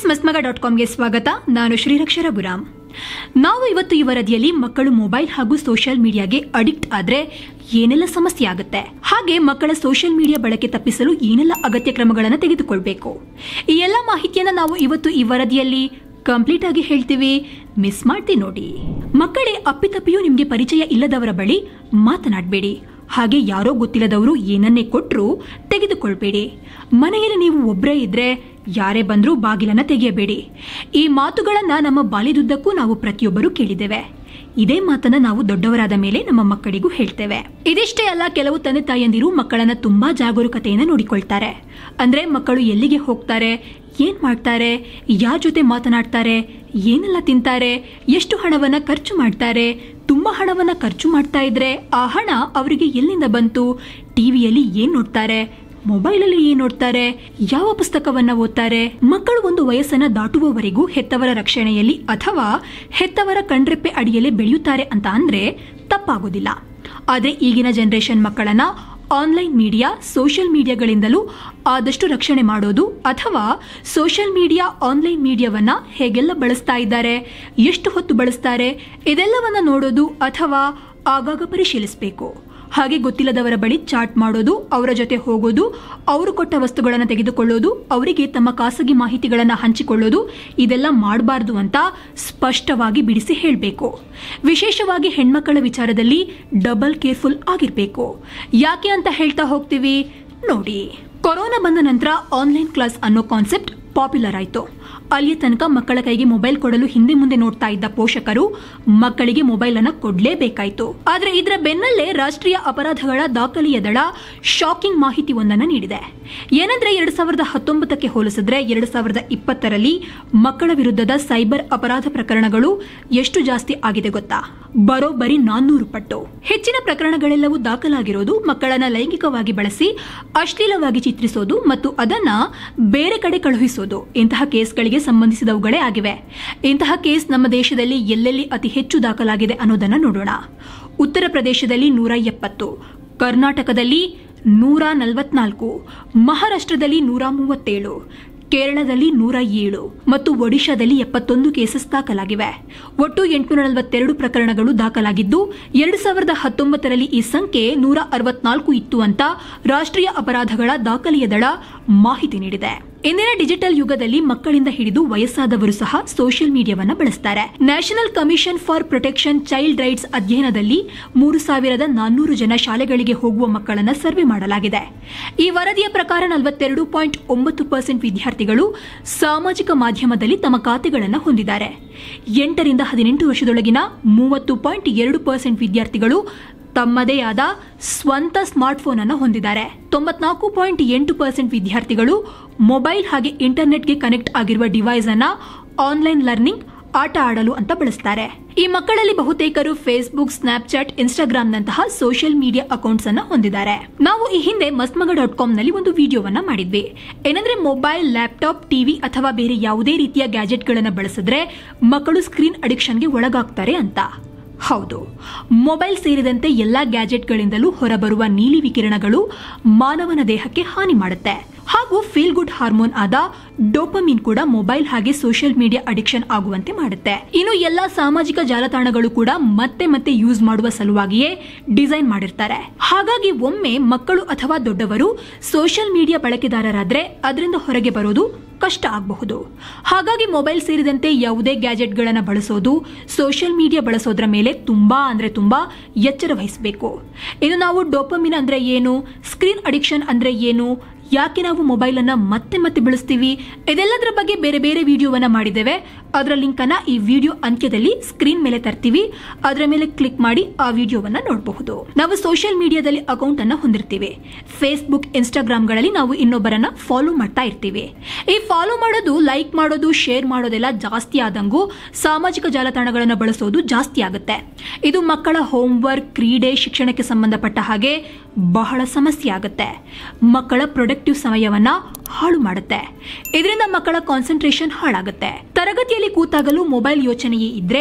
friends ಮಸ್ಮಗ dot ಕಾಮ್ಗೆ ಸ್ವಾಗತ ನಾನು ಶ್ರೀರಕ್ಷರ ಬುರಾಮ್ ನಾವು ಇವತ್ತು ಈ ವರದಿಯಲ್ಲಿ ಮಕ್ಕಳು ಮೊಬೈಲ್ ಹಾಗೂ ಸೋಷಿಯಲ್ ಮೀಡಿಯಾಗೆ ಅಡಿಕ್ಟ್ ಆದ್ರೆ ಏನೆಲ್ಲ ಸಮಸ್ಯೆ ಆಗುತ್ತೆ ಹಾಗೆ ಮಕ್ಕಳ ಸೋಷಿಯಲ್ ಮೀಡಿಯಾ ಬಳಕೆ ತಪ್ಪಿಸಲು ಏನೆಲ್ಲ ಅಗತ್ಯ ಕ್ರಮಗಳನ್ನು ತೆಗೆದುಕೊಳ್ಬೇಕು ಈ ಎಲ್ಲ ಮಾಹಿತಿಯನ್ನ ನಾವು ಇವತ್ತು ಈ ವರದಿಯಲ್ಲಿ ಕಂಪ್ಲೀಟ್ ಆಗಿ ಹೇಳ್ತೀವಿ ಮಿಸ್ ಮಾಡ್ತಿ ನೋಡಿ ಮಕ್ಕಳೇ ಅಪ್ಪಿತಪ್ಪಿಯೂ ನಿಮ್ಗೆ ಪರಿಚಯ ಇಲ್ಲದವರ ಬಳಿ ಮಾತನಾಡಬೇಡಿ ಹಾಗೆ ಯಾರೋ ಗೊತ್ತಿಲ್ಲದವರು ಏನನ್ನೇ ಕೊಟ್ಟರು ತೆಗೆದುಕೊಳ್ಬೇಡಿ ಮನೆಯಲ್ಲಿ ನೀವು ಒಬ್ಬರೇ ಇದ್ರೆ ಯಾರೇ ಬಂದರೂ ಬಾಗಿಲನ್ನ ತೆಗೆಯಬೇಡಿ ಈ ಮಾತುಗಳನ್ನ ನಮ್ಮ ಬಾಲ್ಯದುದ್ದಕ್ಕೂ ನಾವು ಪ್ರತಿಯೊಬ್ಬರು ಕೇಳಿದ್ದೇವೆ ಇದೇ ಮಾತನ್ನ ನಾವು ದೊಡ್ಡವರಾದ ಮೇಲೆ ನಮ್ಮ ಮಕ್ಕಳಿಗೂ ಹೇಳ್ತೇವೆ ಇದಿಷ್ಟೇ ಅಲ್ಲ ಕೆಲವು ತಂದೆ ತಾಯಂದಿರು ಮಕ್ಕಳನ್ನ ತುಂಬಾ ಜಾಗರೂಕತೆಯಿಂದ ನೋಡಿಕೊಳ್ತಾರೆ ಅಂದ್ರೆ ಮಕ್ಕಳು ಎಲ್ಲಿಗೆ ಹೋಗ್ತಾರೆ ಏನ್ ಮಾಡ್ತಾರೆ ಯಾರ ಜೊತೆ ಮಾತನಾಡ್ತಾರೆ ಏನೆಲ್ಲ ತಿಂತಾರೆ ಎಷ್ಟು ಹಣವನ್ನ ಖರ್ಚು ಮಾಡ್ತಾರೆ ತುಂಬಾ ಹಣವನ್ನ ಖರ್ಚು ಮಾಡ್ತಾ ಇದ್ರೆ ಆ ಹಣ ಅವರಿಗೆ ಎಲ್ಲಿಂದ ಬಂತು ಟಿವಿಯಲ್ಲಿ ಏನ್ ನೋಡ್ತಾರೆ ಮೊಬೈಲಲ್ಲಿ ಏನ್ ನೋಡ್ತಾರೆ ಯಾವ ಪುಸ್ತಕವನ್ನ ಓದ್ತಾರೆ ಮಕ್ಕಳು ಒಂದು ವಯಸ್ಸನ್ನ ದಾಟುವವರೆಗೂ ಹೆತ್ತವರ ರಕ್ಷಣೆಯಲ್ಲಿ ಅಥವಾ ಹೆತ್ತವರ ಕಣ್ರೆಪ್ಪೆ ಅಡಿಯಲ್ಲಿ ಬೆಳೆಯುತ್ತಾರೆ ಅಂತ ಅಂದ್ರೆ ತಪ್ಪಾಗೋದಿಲ್ಲ ಆದ್ರೆ ಈಗಿನ ಜನರೇಷನ್ ಮಕ್ಕಳನ್ನ ಆನ್ಲೈನ್ ಮೀಡಿಯಾ ಸೋಷಿಯಲ್ ಮೀಡಿಯಾಗಳಿಂದಲೂ ಆದಷ್ಟು ರಕ್ಷಣೆ ಮಾಡೋದು ಅಥವಾ ಸೋಷಿಯಲ್ ಮೀಡಿಯಾ ಆನ್ಲೈನ್ ಮೀಡಿಯಾವನ್ನ ಹೇಗೆಲ್ಲ ಬಳಸ್ತಾ ಇದ್ದಾರೆ ಎಷ್ಟು ಹೊತ್ತು ಬಳಸ್ತಾರೆ ಇದೆಲ್ಲವನ್ನ ನೋಡೋದು ಅಥವಾ ಆಗಾಗ ಪರಿಶೀಲಿಸಬೇಕು ಹಾಗೆ ಗೊತ್ತಿಲ್ಲದವರ ಬಳಿ ಚಾಟ್ ಮಾಡೋದು ಅವರ ಜೊತೆ ಹೋಗೋದು ಅವರು ಕೊಟ್ಟ ವಸ್ತುಗಳನ್ನು ತೆಗೆದುಕೊಳ್ಳೋದು ಅವರಿಗೆ ತಮ್ಮ ಖಾಸಗಿ ಮಾಹಿತಿಗಳನ್ನು ಹಂಚಿಕೊಳ್ಳೋದು ಇದೆಲ್ಲ ಮಾಡಬಾರ್ದು ಅಂತ ಸ್ಪಷ್ಟವಾಗಿ ಬಿಡಿಸಿ ಹೇಳಬೇಕು ವಿಶೇಷವಾಗಿ ಹೆಣ್ಮಕ್ಕಳ ವಿಚಾರದಲ್ಲಿ ಡಬಲ್ ಕೇರ್ಫುಲ್ ಆಗಿರಬೇಕು ಯಾಕೆ ಅಂತ ಹೇಳ್ತಾ ಹೋಗ್ತೀವಿ ನೋಡಿ ಕೊರೋನಾ ಬಂದ ನಂತರ ಆನ್ಲೈನ್ ಕ್ಲಾಸ್ ಅನ್ನೋ ಕಾನ್ಸೆಪ್ಟ್ ಪಾಪ್ಯುಲರ್ ಆಯಿತು ಅಲ್ಲಿಯ ತನಕ ಮಕ್ಕಳ ಕೈಗೆ ಮೊಬೈಲ್ ಕೊಡಲು ಹಿಂದೆ ಮುಂದೆ ನೋಡ್ತಾ ಇದ್ದ ಪೋಷಕರು ಮಕ್ಕಳಿಗೆ ಮೊಬೈಲ್ ಅನ್ನ ಕೊಡ್ಲೇಬೇಕಾಯ್ತು ಆದ್ರೆ ಇದರ ಬೆನ್ನಲ್ಲೇ ರಾಷ್ಟ್ರೀಯ ಅಪರಾಧಗಳ ದಾಖಲೆಯ ದಳ ಶಾಕಿಂಗ್ ಮಾಹಿತಿ ಒಂದನ್ನ ನೀಡಿದೆ ಏನಂದ್ರೆ ಎರಡ್ ಸಾವಿರದ ಹತ್ತೊಂಬತ್ತಕ್ಕೆ ಹೋಲಿಸಿದ್ರೆ ಎರಡ್ ಸಾವಿರದ ಇಪ್ಪತ್ತರಲ್ಲಿ ಮಕ್ಕಳ ವಿರುದ್ಧದ ಸೈಬರ್ ಅಪರಾಧ ಪ್ರಕರಣಗಳು ಎಷ್ಟು ಜಾಸ್ತಿ ಆಗಿದೆ ಗೊತ್ತಾ ಬರೋಬ್ಬರಿ ನಾನ್ನೂರು ಪಟ್ಟು ಹೆಚ್ಚಿನ ಪ್ರಕರಣಗಳೆಲ್ಲವೂ ದಾಖಲಾಗಿರೋದು ಮಕ್ಕಳನ್ನ ಲೈಂಗಿಕವಾಗಿ ಬಳಸಿ ಅಶ್ಲೀಲವಾಗಿ ಚಿತ್ರಿಸೋದು ಮತ್ತು ಅದನ್ನ ಬೇರೆ ಕಡೆ ಕಳುಹಿಸೋದು ಇಂತಹ ಕೇಸ್ಗಳಿಗೆ ಸಂಬಂಧಿಸಿದವುಗಳೇ ಆಗಿವೆ ಇಂತಹ ಕೇಸ್ ನಮ್ಮ ದೇಶದಲ್ಲಿ ಎಲ್ಲೆಲ್ಲಿ ಅತಿ ಹೆಚ್ಚು ದಾಖಲಾಗಿದೆ ಅನ್ನೋದನ್ನ ನೋಡೋಣ ಉತ್ತರ ಪ್ರದೇಶದಲ್ಲಿ ನೂರ ಎಪ್ಪತ್ತು ಕರ್ನಾಟಕದಲ್ಲಿ ನೂರ ನಲವತ್ನಾಲ್ಕು ಮಹಾರಾಷ್ಟ್ರದಲ್ಲಿ ನೂರ ಮೂವತ್ತೇಳು ಕೇರಳದಲ್ಲಿ ನೂರ ಏಳು ಮತ್ತು ಒಡಿಶಾದಲ್ಲಿ ಎಪ್ಪತ್ತೊಂದು ಕೇಸಸ್ ದಾಖಲಾಗಿವೆ ಒಟ್ಟು ಎಂಟುನೂರ ನಲವತ್ತೆರಡು ಪ್ರಕರಣಗಳು ದಾಖಲಾಗಿದ್ದು ಎರಡು ಸಾವಿರದ ಹತ್ತೊಂಬತ್ತರಲ್ಲಿ ಈ ಸಂಖ್ಯೆ ನೂರ ಅರವತ್ನಾಲ್ಕು ಇತ್ತು ಅಂತ ರಾಷ್ಟ್ರೀಯ ಅಪರಾಧಗಳ ದಾಖಲೆಯ ದಳ ಮಾಹಿತಿ ನೀಡಿದೆ ಇಂದಿನ ಡಿಜಿಟಲ್ ಯುಗದಲ್ಲಿ ಮಕ್ಕಳಿಂದ ಹಿಡಿದು ವಯಸ್ಸಾದವರು ಸಹ ಸೋಷಿಯಲ್ ಮೀಡಿಯಾವನ್ನ ಬಳಸ್ತಾರೆ national commission for protection child rights ಅಧ್ಯಯನದಲ್ಲಿ ಮೂರು ಸಾವಿರದ ನಾನ್ನೂರು ಜನ ಶಾಲೆಗಳಿಗೆ ಹೋಗುವ ಮಕ್ಕಳನ್ನ ಸರ್ವೆ ಮಾಡಲಾಗಿದೆ ಈ ವರದಿಯ ಪ್ರಕಾರ ನಲವತ್ತೆರಡು ಪಾಯಿಂಟ್ ಒಂಬತ್ತು ಪರ್ಸೆಂಟ್ ವಿದ್ಯಾರ್ಥಿಗಳು ಸಾಮಾಜಿಕ ಮಾಧ್ಯಮದಲ್ಲಿ ತಮ್ಮ ಖಾತೆಗಳನ್ನು ಹೊಂದಿದ್ದಾರೆ ಎಂಟರಿಂದ ಹದಿನೆಂಟು ವರ್ಷದೊಳಗಿನ ಮೂವತ್ತು ಪಾಯಿಂಟ್ ಎರಡು ಪರ್ಸೆಂಟ್ ವಿದ್ಯಾರ್ಥಿಗಳು ತಮ್ಮದೇ ಆದ ಸ್ವಂತ ಸ್ಮಾರ್ಟ್ಫೋನ್ ಅನ್ನು ಹೊಂದಿದ್ದಾರೆ ತೊಂಬತ್ನಾಲ್ಕು ಪಾಯಿಂಟ್ ಎಂಟು ಪರ್ಸೆಂಟ್ ವಿದ್ಯಾರ್ಥಿಗಳು ಮೊಬೈಲ್ ಹಾಗೆ ಇಂಟರ್ನೆಟ್ಗೆ ಕನೆಕ್ಟ್ ಆಗಿರುವ ಡಿವೈಸ್ ಅನ್ನ ಆನ್ಲೈನ್ ಲರ್ನಿಂಗ್ ಆಟ ಆಡಲು ಅಂತ ಬಳಸ್ತಾರೆ ಈ ಮಕ್ಕಳಲ್ಲಿ ಬಹುತೇಕರು ಫೇಸ್ಬುಕ್ ಸ್ನಾಪ್ಚಾಟ್ ಇನ್ಸ್ಟಾಗ್ರಾಂನಂತಹ ಸೋಷಿಯಲ್ ಮೀಡಿಯಾ ಅಕೌಂಟ್ಸ್ ಅನ್ನ ಹೊಂದಿದ್ದಾರೆ ನಾವು ಈ ಹಿಂದೆ ಮಸ್ಮಗ ಡಾಟ್ ಕಾಮ್ ನಲ್ಲಿ ಒಂದು ವಿಡಿಯೋವನ್ನ ಮಾಡಿದ್ವಿ ಏನಂದ್ರೆ ಮೊಬೈಲ್ ಲ್ಯಾಪ್ಟಾಪ್ ಟಿವಿ ಅಥವಾ ಬೇರೆ ಯಾವುದೇ ರೀತಿಯ ಗ್ಯಾಜೆಟ್ಗಳನ್ನು ಬಳಸಿದ್ರೆ ಮಕ್ಕಳು ಸ್ಕ್ರೀನ್ ಅಡಿಕ್ಷನ್ಗೆ ಒಳಗಾಗ್ತಾರೆ ಅಂತ ಹೌದು ಮೊಬೈಲ್ ಸೇರಿದಂತೆ ಎಲ್ಲಾ ಗ್ಯಾಜೆಟ್ಗಳಿಂದಲೂ ಹೊರಬರುವ ನೀಲಿ ವಿಕಿರಣಗಳು ಮಾನವನ ದೇಹಕ್ಕೆ ಹಾನಿ ಮಾಡುತ್ತೆ ಹಾಗೂ ಫೀಲ್ ಗುಡ್ ಹಾರ್ಮೋನ್ ಆದ ಡೋಪಮಿನ್ ಕೂಡ ಮೊಬೈಲ್ ಹಾಗೆ ಸೋಷಿಯಲ್ ಮೀಡಿಯಾ ಅಡಿಕ್ಷನ್ ಆಗುವಂತೆ ಮಾಡುತ್ತೆ ಇನ್ನು ಎಲ್ಲಾ ಸಾಮಾಜಿಕ ಜಾಲತಾಣಗಳು ಕೂಡ ಮತ್ತೆ ಮತ್ತೆ ಯೂಸ್ ಮಾಡುವ ಸಲುವಾಗಿಯೇ ಡಿಸೈನ್ ಮಾಡಿರ್ತಾರೆ ಹಾಗಾಗಿ ಒಮ್ಮೆ ಮಕ್ಕಳು ಅಥವಾ ದೊಡ್ಡವರು ಸೋಷಿಯಲ್ ಮೀಡಿಯಾ ಬಳಕೆದಾರರಾದ್ರೆ ಅದರಿಂದ ಹೊರಗೆ ಬರೋದು ಕಷ್ಟ ಆಗಬಹುದು ಹಾಗಾಗಿ ಮೊಬೈಲ್ ಸೇರಿದಂತೆ ಯಾವುದೇ ಗ್ಯಾಜೆಟ್ಗಳನ್ನು ಬಳಸೋದು ಸೋಷಿಯಲ್ ಮೀಡಿಯಾ ಬಳಸೋದ್ರ ಮೇಲೆ ತುಂಬಾ ಅಂದ್ರೆ ತುಂಬಾ ಎಚ್ಚರ ವಹಿಸಬೇಕು ಇನ್ನು ನಾವು ಡೋಪಮಿನ್ ಅಂದ್ರೆ ಏನು ಸ್ಕ್ರೀನ್ ಅಡಿಕ್ಷನ್ ಅಂದ್ರೆ ಏನು ಯಾಕೆ ನಾವು ಮೊಬೈಲ್ ಅನ್ನ ಮತ್ತೆ ಮತ್ತೆ ಬಳಸ್ತೀವಿ ಇದೆಲ್ಲದರ ಬಗ್ಗೆ ಬೇರೆ ಬೇರೆ ವಿಡಿಯೋವನ್ನ ಮಾಡಿದ್ದೇವೆ ಅದರ ಲಿಂಕ್ ಅನ್ನ ಈ ವಿಡಿಯೋ ಅಂತ್ಯದಲ್ಲಿ ಸ್ಕ್ರೀನ್ ಮೇಲೆ ತರ್ತೀವಿ ಅದರ ಮೇಲೆ ಕ್ಲಿಕ್ ಮಾಡಿ ಆ ವಿಡಿಯೋವನ್ನ ನೋಡಬಹುದು ನಾವು ಸೋಷಿಯಲ್ ಮೀಡಿಯಾದಲ್ಲಿ ಅಕೌಂಟ್ ಅನ್ನ ಹೊಂದಿರ್ತೀವಿ ಫೇಸ್ಬುಕ್ ಇನ್ಸ್ಟಾಗ್ರಾಮ್ಗಳಲ್ಲಿ ನಾವು ಇನ್ನೊಬ್ಬರನ್ನ ಫಾಲೋ ಮಾಡ್ತಾ ಇರ್ತೀವಿ ಈ ಫಾಲೋ ಮಾಡೋದು ಲೈಕ್ ಮಾಡೋದು ಶೇರ್ ಮಾಡೋದೆಲ್ಲ ಜಾಸ್ತಿ ಆದಂಗೂ ಸಾಮಾಜಿಕ ಜಾಲತಾಣಗಳನ್ನು ಬಳಸೋದು ಜಾಸ್ತಿ ಆಗುತ್ತೆ ಇದು ಮಕ್ಕಳ ಹೋಮ್ವರ್ಕ್ ಕ್ರೀಡೆ ಶಿಕ್ಷಣಕ್ಕೆ ಸಂಬಂಧಪಟ್ಟ ಹಾಗೆ ಬಹಳ ಸಮಸ್ಯೆ ಆಗುತ್ತೆ ಮಕ್ಕಳ ಪ್ರೊಡಕ್ಟಿವ್ ಸಮಯವನ್ನ ಹಾಳು ಮಾಡುತ್ತೆ ಇದರಿಂದ ಮಕ್ಕಳ ಕಾನ್ಸಂಟ್ರೇಷನ್ ಹಾಳಾಗುತ್ತೆ ತರಗತಿಯಲ್ಲಿ ಕೂತಾಗಲೂ ಮೊಬೈಲ್ ಯೋಚನೆಯೇ ಇದ್ರೆ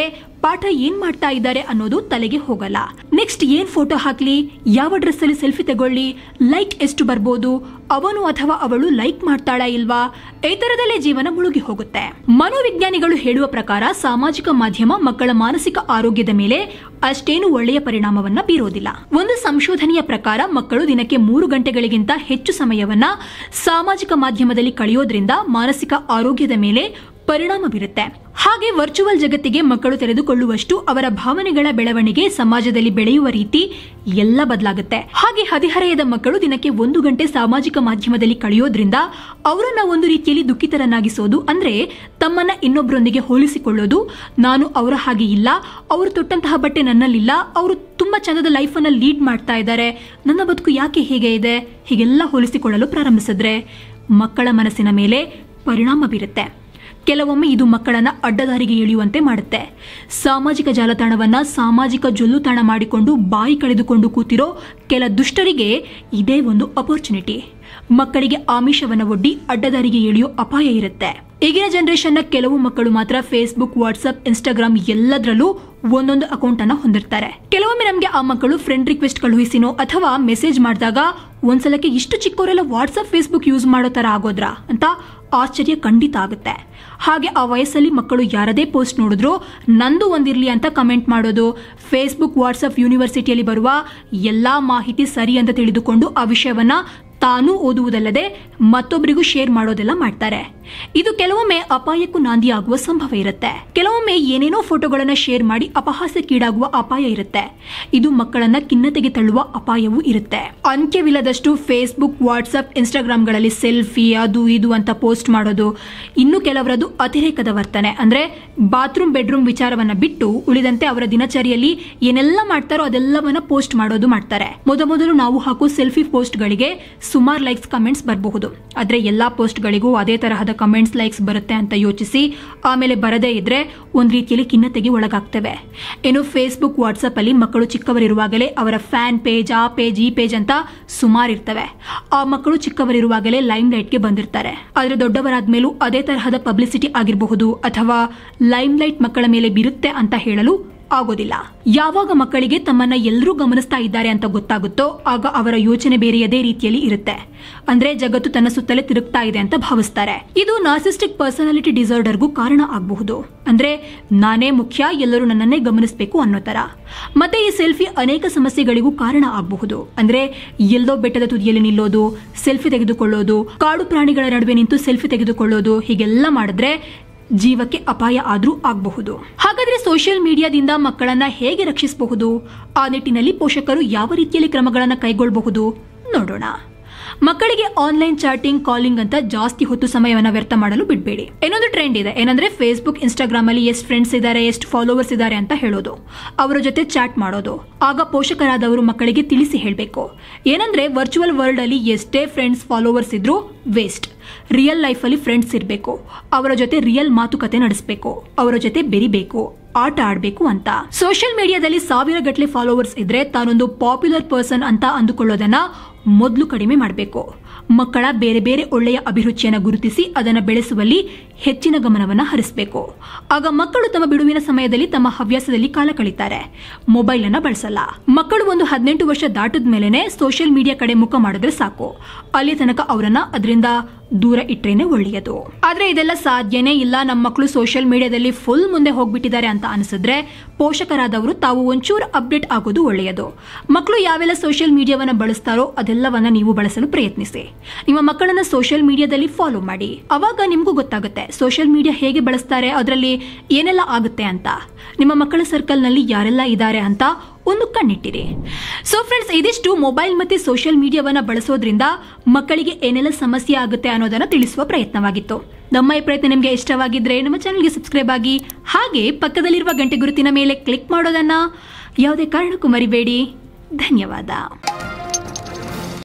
ಪಾಠ ಏನ್ ಮಾಡ್ತಾ ಇದ್ದಾರೆ ಅನ್ನೋದು ತಲೆಗೆ ಹೋಗಲ್ಲ ನೆಕ್ಸ್ಟ್ ಏನ್ ಫೋಟೋ ಹಾಕ್ಲಿ ಯಾವ ಡ್ರೆಸ್ ಅಲ್ಲಿ ಸೆಲ್ಫಿ ತಗೊಳ್ಳಿ ಲೈಕ್ ಎಷ್ಟು ಬರ್ಬೋದು ಅವನು ಅಥವಾ ಅವಳು ಲೈಕ್ ಮಾಡ್ತಾಳಾ ಇಲ್ವಾ ಈ ತರದಲ್ಲೇ ಜೀವನ ಮುಳುಗಿ ಹೋಗುತ್ತೆ ಮನೋವಿಜ್ಞಾನಿಗಳು ಹೇಳುವ ಪ್ರಕಾರ ಸಾಮಾಜಿಕ ಮಾಧ್ಯಮ ಮಕ್ಕಳ ಮಾನಸಿಕ ಆರೋಗ್ಯದ ಮೇಲೆ ಅಷ್ಟೇನು ಒಳ್ಳೆಯ ಪರಿಣಾಮವನ್ನ ಬೀರೋದಿಲ್ಲ ಒಂದು ಸಂಶೋಧನೆಯ ಪ್ರಕಾರ ಮಕ್ಕಳು ದಿನಕ್ಕೆ ಮೂರು ಗಂಟೆಗಳಿಗಿಂತ ಹೆಚ್ಚು ಸಮಯವನ್ನ ಸಾಮಾಜಿಕ ಮಾಧ್ಯಮದಲ್ಲಿ ಕಳೆಯೋದ್ರಿಂದ ಮಾನಸಿಕ ಆರೋಗ್ಯದ ಮೇಲೆ ಪರಿಣಾಮ ಬೀರುತ್ತೆ ಹಾಗೆ ವರ್ಚುವಲ್ ಜಗತ್ತಿಗೆ ಮಕ್ಕಳು ತೆರೆದುಕೊಳ್ಳುವಷ್ಟು ಅವರ ಭಾವನೆಗಳ ಬೆಳವಣಿಗೆ ಸಮಾಜದಲ್ಲಿ ಬೆಳೆಯುವ ರೀತಿ ಎಲ್ಲ ಬದಲಾಗುತ್ತೆ ಹಾಗೆ ಹದಿಹರೆಯದ ಮಕ್ಕಳು ದಿನಕ್ಕೆ ಒಂದು ಗಂಟೆ ಸಾಮಾಜಿಕ ಮಾಧ್ಯಮದಲ್ಲಿ ಕಳೆಯೋದ್ರಿಂದ ಅವರನ್ನ ಒಂದು ರೀತಿಯಲ್ಲಿ ದುಃಖಿತರನ್ನಾಗಿಸೋದು ಅಂದ್ರೆ ತಮ್ಮನ್ನ ಇನ್ನೊಬ್ಬರೊಂದಿಗೆ ಹೋಲಿಸಿಕೊಳ್ಳೋದು ನಾನು ಅವರ ಹಾಗೆ ಇಲ್ಲ ಅವರು ತೊಟ್ಟಂತಹ ಬಟ್ಟೆ ನನ್ನಲ್ಲಿಲ್ಲ ಅವರು ತುಂಬಾ ಚಂದದ ಲೈಫ್ ಅನ್ನ ಲೀಡ್ ಮಾಡ್ತಾ ಇದ್ದಾರೆ ನನ್ನ ಬದುಕು ಯಾಕೆ ಹೀಗೆ ಇದೆ ಹೀಗೆಲ್ಲ ಹೋಲಿಸಿಕೊಳ್ಳಲು ಪ್ರಾರಂಭಿಸಿದ್ರೆ ಮಕ್ಕಳ ಮನಸ್ಸಿನ ಮೇಲೆ ಪರಿಣಾಮ ಬೀರುತ್ತೆ ಕೆಲವೊಮ್ಮೆ ಇದು ಮಕ್ಕಳನ್ನ ಅಡ್ಡದಾರಿಗೆ ಇಳಿಯುವಂತೆ ಮಾಡುತ್ತೆ ಸಾಮಾಜಿಕ ಜಾಲತಾಣವನ್ನ ಸಾಮಾಜಿಕ ಜೊಲ್ಲುತಾಣ ಮಾಡಿಕೊಂಡು ಬಾಯಿ ಕಳೆದುಕೊಂಡು ಕೂತಿರೋ ಕೆಲ ದುಷ್ಟರಿಗೆ ಇದೇ ಒಂದು ಅಪರ್ಚುನಿಟಿ ಮಕ್ಕಳಿಗೆ ಆಮಿಷವನ್ನ ಒಡ್ಡಿ ಅಡ್ಡದಾರಿಗೆ ಇಳಿಯೋ ಅಪಾಯ ಇರುತ್ತೆ ಈಗಿನ ಜನರೇಷನ್ನ ಕೆಲವು ಮಕ್ಕಳು ಮಾತ್ರ ಫೇಸ್ಬುಕ್ ವಾಟ್ಸ್ಆಪ್ ಇನ್ಸ್ಟಾಗ್ರಾಮ್ ಎಲ್ಲದರಲ್ಲೂ ಒಂದೊಂದು ಅಕೌಂಟ್ ಅನ್ನ ಹೊಂದಿರ್ತಾರೆ ಕೆಲವೊಮ್ಮೆ ನಮಗೆ ಆ ಮಕ್ಕಳು ಫ್ರೆಂಡ್ ರಿಕ್ವೆಸ್ಟ್ ಕಳುಹಿಸಿನೋ ಅಥವಾ ಮೆಸೇಜ್ ಮಾಡಿದಾಗ ಒಂದ್ಸಲಕ್ಕೆ ಇಷ್ಟು ಚಿಕ್ಕವರೆಲ್ಲ ವಾಟ್ಸ್ಆಪ್ ಫೇಸ್ಬುಕ್ ಯೂಸ್ ಮಾಡೋ ತರ ಆಗೋದ್ರಾ ಅಂತ ಆಶ್ಚರ್ಯ ಖಂಡಿತ ಆಗುತ್ತೆ ಹಾಗೆ ಆ ವಯಸ್ಸಲ್ಲಿ ಮಕ್ಕಳು ಯಾರದೇ ಪೋಸ್ಟ್ ನೋಡಿದ್ರು ನಂದು ಒಂದಿರ್ಲಿ ಅಂತ ಕಮೆಂಟ್ ಮಾಡೋದು ಫೇಸ್ಬುಕ್ ವಾಟ್ಸಪ್ ಯೂನಿವರ್ಸಿಟಿಯಲ್ಲಿ ಬರುವ ಎಲ್ಲಾ ಮಾಹಿತಿ ಸರಿ ಅಂತ ತಿಳಿದುಕೊಂಡು ಆ ವಿಷಯವನ್ನ ತಾನೂ ಓದುವುದಲ್ಲದೆ ಮತ್ತೊಬ್ಬರಿಗೂ ಶೇರ್ ಮಾಡೋದೆಲ್ಲ ಮಾಡ್ತಾರೆ ಇದು ಕೆಲವೊಮ್ಮೆ ಅಪಾಯಕ್ಕೂ ನಾಂದಿಯಾಗುವ ಸಂಭವ ಇರುತ್ತೆ ಕೆಲವೊಮ್ಮೆ ಏನೇನೋ ಫೋಟೋಗಳನ್ನ ಶೇರ್ ಮಾಡಿ ಅಪಹಾಸ್ಯಕ್ಕೀಡಾಗುವ ಅಪಾಯ ಇರುತ್ತೆ ಇದು ಮಕ್ಕಳನ್ನ ಖಿನ್ನತೆಗೆ ತಳ್ಳುವ ಅಪಾಯವೂ ಇರುತ್ತೆ ಅಂತ್ಯವಿಲ್ಲದಷ್ಟು ಫೇಸ್ಬುಕ್ ವಾಟ್ಸಪ್ ಇನ್ಸ್ಟಾಗ್ರಾಮ್ಗಳಲ್ಲಿ ಸೆಲ್ಫಿ ಅದು ಇದು ಅಂತ ಪೋಸ್ಟ್ ಮಾಡೋದು ಇನ್ನು ಕೆಲವರದು ಅತಿರೇಕದ ವರ್ತನೆ ಅಂದ್ರೆ ಬಾತ್ರೂಮ್ ಬೆಡ್ರೂಮ್ ವಿಚಾರವನ್ನ ಬಿಟ್ಟು ಉಳಿದಂತೆ ಅವರ ದಿನಚರಿಯಲ್ಲಿ ಏನೆಲ್ಲ ಮಾಡ್ತಾರೋ ಅದೆಲ್ಲವನ್ನ ಪೋಸ್ಟ್ ಮಾಡೋದು ಮಾಡ್ತಾರೆ ಮೊದಮೊದಲು ನಾವು ಹಾಕೋ ಸೆಲ್ಫಿ ಪೋಸ್ಟ್ಗಳಿಗೆ ಸುಮಾರು ಲೈಕ್ಸ್ ಕಮೆಂಟ್ಸ್ ಬರಬಹುದು ಆದ್ರೆ ಎಲ್ಲಾ ಪೋಸ್ಟ್ಗಳಿಗೂ ಅದೇ ತರಹದ ಕಮೆಂಟ್ಸ್ ಲೈಕ್ಸ್ ಬರುತ್ತೆ ಅಂತ ಯೋಚಿಸಿ ಆಮೇಲೆ ಬರದೇ ಇದ್ರೆ ಒಂದ್ ರೀತಿಯಲ್ಲಿ ಖಿನ್ನತೆಗೆ ಒಳಗಾಗ್ತವೆ ಇನ್ನು ಫೇಸ್ಬುಕ್ ವಾಟ್ಸಪ್ ಅಲ್ಲಿ ಮಕ್ಕಳು ಚಿಕ್ಕವರಿರುವಾಗಲೇ ಅವರ ಫ್ಯಾನ್ ಪೇಜ್ ಆ ಪೇಜ್ ಈ ಪೇಜ್ ಅಂತ ಸುಮಾರು ಇರ್ತವೆ ಆ ಮಕ್ಕಳು ಚಿಕ್ಕವರಿರುವಾಗಲೇ ಲೈಮ್ ಲೈಟ್ಗೆ ಬಂದಿರ್ತಾರೆ ಆದ್ರೆ ದೊಡ್ಡವರಾದ್ಮೇಲೂ ಅದೇ ತರಹದ ಪಬ್ಲಿಸಿಟಿ ಆಗಿರಬಹುದು ಅಥವಾ ಲೈಮ್ ಲೈಟ್ ಮಕ್ಕಳ ಮೇಲೆ ಬೀರುತ್ತೆ ಅಂತ ಹೇಳಲು ಆಗೋದಿಲ್ಲ ಯಾವಾಗ ಮಕ್ಕಳಿಗೆ ತಮ್ಮನ್ನ ಎಲ್ಲರೂ ಗಮನಿಸ್ತಾ ಇದ್ದಾರೆ ಅಂತ ಗೊತ್ತಾಗುತ್ತೋ ಆಗ ಅವರ ಯೋಚನೆ ಬೇರೆಯದೇ ರೀತಿಯಲ್ಲಿ ಇರುತ್ತೆ ಅಂದ್ರೆ ಜಗತ್ತು ತನ್ನ ಸುತ್ತಲೇ ತಿರುಗ್ತಾ ಇದೆ ಅಂತ ಭಾವಿಸ್ತಾರೆ ಇದು ನಾರ್ಸಿಸ್ಟಿಕ್ ಪರ್ಸನಾಲಿಟಿ ಡಿಸಾರ್ಡರ್ಗೂ ಕಾರಣ ಆಗಬಹುದು ಅಂದ್ರೆ ನಾನೇ ಮುಖ್ಯ ಎಲ್ಲರೂ ನನ್ನನ್ನೇ ಗಮನಿಸಬೇಕು ಅನ್ನೋ ತರ ಮತ್ತೆ ಈ ಸೆಲ್ಫಿ ಅನೇಕ ಸಮಸ್ಯೆಗಳಿಗೂ ಕಾರಣ ಆಗಬಹುದು ಅಂದ್ರೆ ಎಲ್ಲೋ ಬೆಟ್ಟದ ತುದಿಯಲ್ಲಿ ನಿಲ್ಲೋದು ಸೆಲ್ಫಿ ತೆಗೆದುಕೊಳ್ಳೋದು ಕಾಡು ಪ್ರಾಣಿಗಳ ನಡುವೆ ನಿಂತು ಸೆಲ್ಫಿ ತೆಗೆದುಕೊಳ್ಳೋದು ಹೀಗೆಲ್ಲ ಮಾಡಿದ್ರೆ ಜೀವಕ್ಕೆ ಅಪಾಯ ಆದ್ರೂ ಆಗಬಹುದು ಹಾಗಾದ್ರೆ ಸೋಷಿಯಲ್ ಮೀಡಿಯಾದಿಂದ ಮಕ್ಕಳನ್ನ ಹೇಗೆ ರಕ್ಷಿಸಬಹುದು ಆ ನಿಟ್ಟಿನಲ್ಲಿ ಪೋಷಕರು ಯಾವ ರೀತಿಯಲ್ಲಿ ಕ್ರಮಗಳನ್ನು ಕೈಗೊಳ್ಳಬಹುದು ನೋಡೋಣ ಮಕ್ಕಳಿಗೆ ಆನ್ಲೈನ್ ಚಾಟಿಂಗ್ ಕಾಲಿಂಗ್ ಅಂತ ಜಾಸ್ತಿ ಹೊತ್ತು ಸಮಯವನ್ನ ವ್ಯರ್ಥ ಮಾಡಲು ಬಿಡಬೇಡಿ ಇನ್ನೊಂದು ಟ್ರೆಂಡ್ ಇದೆ ಏನಂದ್ರೆ ಫೇಸ್ಬುಕ್ ಇನ್ಸ್ಟಾಗ್ರಾಮ್ ಅಲ್ಲಿ ಎಷ್ಟು ಫ್ರೆಂಡ್ಸ್ ಇದ್ದಾರೆ ಎಷ್ಟು ಫಾಲೋವರ್ಸ್ ಇದ್ದಾರೆ ಅಂತ ಹೇಳೋದು ಅವರ ಜೊತೆ ಚಾಟ್ ಮಾಡೋದು ಆಗ ಪೋಷಕರಾದವರು ಮಕ್ಕಳಿಗೆ ತಿಳಿಸಿ ಹೇಳಬೇಕು ಏನಂದ್ರೆ ವರ್ಚುವಲ್ ವರ್ಲ್ಡ್ ಅಲ್ಲಿ ಎಷ್ಟೇ ಫ್ರೆಂಡ್ಸ್ ಫಾಲೋವರ್ಸ್ ಇದ್ರೂ ವೇಸ್ಟ್ ರಿಯಲ್ ಲೈಫಲ್ಲಿ ಫ್ರೆಂಡ್ಸ್ ಇರಬೇಕು ಅವರ ಜೊತೆ ರಿಯಲ್ ಮಾತುಕತೆ ನಡೆಸಬೇಕು ಅವರ ಜೊತೆ ಬೆರಿಬೇಕು ಆಟ ಆಡಬೇಕು ಅಂತ ಸೋಷಿಯಲ್ ಮೀಡಿಯಾದಲ್ಲಿ ಸಾವಿರ ಗಟ್ಟಲೆ ಫಾಲೋವರ್ಸ್ ಇದ್ರೆ ತಾನೊಂದು ಪಾಪ್ಯುಲರ್ ಪರ್ಸನ್ ಅಂತ ಅಂದುಕೊಳ್ಳೋದನ್ನ ಮೊದಲು ಕಡಿಮೆ ಮಾಡಬೇಕು ಮಕ್ಕಳ ಬೇರೆ ಬೇರೆ ಒಳ್ಳೆಯ ಅಭಿರುಚಿಯನ್ನು ಗುರುತಿಸಿ ಅದನ್ನು ಬೆಳೆಸುವಲ್ಲಿ ಹೆಚ್ಚಿನ ಗಮನವನ್ನು ಹರಿಸಬೇಕು ಆಗ ಮಕ್ಕಳು ತಮ್ಮ ಬಿಡುವಿನ ಸಮಯದಲ್ಲಿ ತಮ್ಮ ಹವ್ಯಾಸದಲ್ಲಿ ಕಾಲ ಕಳೀತಾರೆ ಮೊಬೈಲ್ ಅನ್ನ ಬಳಸಲ್ಲ ಮಕ್ಕಳು ಒಂದು ಹದಿನೆಂಟು ವರ್ಷ ದಾಟದ ಮೇಲೆನೆ ಸೋಷಿಯಲ್ ಮೀಡಿಯಾ ಕಡೆ ಮುಖ ಮಾಡಿದ್ರೆ ಸಾಕು ಅಲ್ಲಿ ತನಕ ಅವರನ್ನ ಅದರಿಂದ ದೂರ ಇಟ್ರೇನೆ ಒಳ್ಳೆಯದು ಆದ್ರೆ ಇದೆಲ್ಲ ಸಾಧ್ಯನೇ ಇಲ್ಲ ನಮ್ಮ ಮಕ್ಕಳು ಸೋಷಿಯಲ್ ಮೀಡಿಯಾದಲ್ಲಿ ಫುಲ್ ಮುಂದೆ ಹೋಗ್ಬಿಟ್ಟಿದ್ದಾರೆ ಅಂತ ಅನಿಸಿದ್ರೆ ಪೋಷಕರಾದವರು ತಾವು ಒಂಚೂರು ಅಪ್ಡೇಟ್ ಆಗೋದು ಒಳ್ಳೆಯದು ಮಕ್ಕಳು ಯಾವೆಲ್ಲ ಸೋಷಿಯಲ್ ಮೀಡಿಯಾವನ್ನ ಬಳಸ್ತಾರೋ ಅದೆಲ್ಲವನ್ನ ನೀವು ಬಳಸಲು ಪ್ರಯತ್ನಿಸಿ ನಿಮ್ಮ ಮಕ್ಕಳನ್ನ ಸೋಷಿಯಲ್ ಮೀಡಿಯಾದಲ್ಲಿ ಫಾಲೋ ಮಾಡಿ ಅವಾಗ ನಿಮ್ಗೂ ಗೊತ್ತಾಗುತ್ತೆ ಸೋಷಿಯಲ್ ಮೀಡಿಯಾ ಹೇಗೆ ಬಳಸ್ತಾರೆ ಅದರಲ್ಲಿ ಏನೆಲ್ಲ ಆಗುತ್ತೆ ಅಂತ ನಿಮ್ಮ ಮಕ್ಕಳ ಸರ್ಕಲ್ನಲ್ಲಿ ಯಾರೆಲ್ಲ ಇದ್ದಾರೆ ಅಂತ ಒಂದು ಕಣ್ಣಿಟ್ಟಿರಿ ಸೊ ಫ್ರೆಂಡ್ಸ್ ಇದಿಷ್ಟು ಮೊಬೈಲ್ ಮತ್ತೆ ಸೋಷಿಯಲ್ ಮೀಡಿಯಾವನ್ನ ಬಳಸೋದ್ರಿಂದ ಮಕ್ಕಳಿಗೆ ಏನೆಲ್ಲ ಸಮಸ್ಯೆ ಆಗುತ್ತೆ ಅನ್ನೋದನ್ನ ತಿಳಿಸುವ ಪ್ರಯತ್ನವಾಗಿತ್ತು ನಮ್ಮ ಈ ಪ್ರಯತ್ನ ನಿಮಗೆ ಇಷ್ಟವಾಗಿದ್ರೆ ನಮ್ಮ ಚಾನಲ್ಗೆ ಸಬ್ಸ್ಕ್ರೈಬ್ ಆಗಿ ಹಾಗೆ ಪಕ್ಕದಲ್ಲಿರುವ ಗಂಟೆ ಗುರುತಿನ ಮೇಲೆ ಕ್ಲಿಕ್ ಮಾಡೋದನ್ನ ಯಾವುದೇ ಕಾರಣಕ್ಕೂ ಮರಿಬೇಡಿ ಧನ್ಯವಾದ